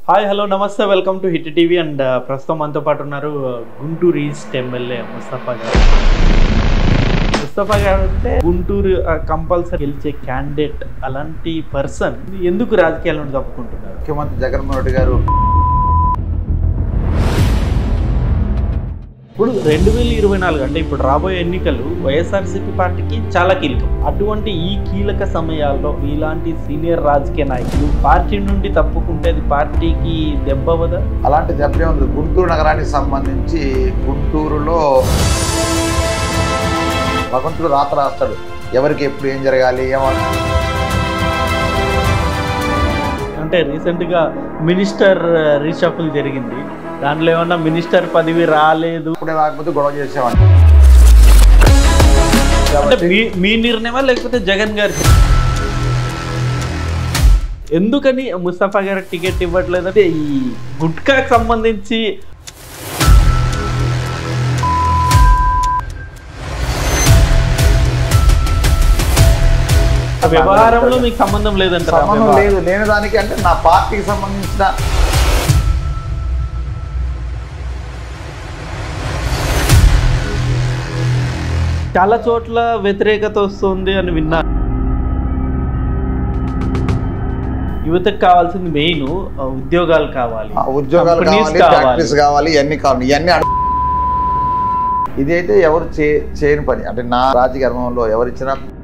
Hi hello namaste welcome to hit TV and ప్రస్తుతం మనతో పాటు ఉన్నారు గుంటూరు ఈస్ట్ ఎమ్మెల్యే ముస్తఫా గారు ముస్తఫా గారు అంటే గుంటూరు కంపల్సరీ గెలిచే క్యాండిడేట్ అలాంటి పర్సన్ ఎందుకు రాజకీయాల నుండి తప్పుకుంటున్నారు ముఖ్యమంత్రి జగన్మోహన్ రెడ్డి గారు ఇప్పుడు రెండు వేల ఇరవై నాలుగు అంటే ఇప్పుడు రాబోయే ఎన్నికలు వైఎస్ఆర్సీపీ పార్టీకి చాలా కీలకం అటువంటి ఈ కీలక సమయాల్లో ఇలాంటి సీనియర్ రాజకీయ నాయకులు పార్టీ నుండి తప్పుకుంటే అది పార్టీకి దెబ్బవదా అలాంటి దెబ్బే ఉంది గుంటూరు నగరానికి సంబంధించి గుంటూరులో భగవంతుడు రాత రాస్తాడు ఎవరికి ఎప్పుడు ఏం జరగాలి ఏమో అంటే రీసెంట్గా మినిస్టర్ రీషఫుల్ జరిగింది దాంట్లో ఏమన్నా మినిస్టర్ పదవి రాలేదు ఇప్పుడే రాకపోతే గొడవ చేసేవాడిని అంటే మీ మీ నిర్ణయమా లేకపోతే జగన్ గారి ఎందుకని ముస్తఫా గారి టికెట్ ఇవ్వట్లేదు అంటే ఈ గుట్కాకి సంబంధించి ఆ వ్యవహారంలో మీకు సంబంధం లేదంటారా ఆ సంబంధం వ్యవహారం? లేదు లేని దానికి అంటే నా పార్టీకి సంబంధించిన చాలా చోట్ల వ్యతిరేకత వస్తుంది అని విన్నా యువతకు కావాల్సింది మెయిన్ ఉద్యోగాలు కావాలి ఆ ఉద్యోగాలు Companies కావాలి ఫ్యాక్టరీస్ కావాలి ఇవన్నీ కావాలి ఇవన్నీ అడు- ఇదైతే ఎవరు చే చేయని పని అంటే నా రాజకీయ అనుభవంలో ఎవరు ఇచ్చినా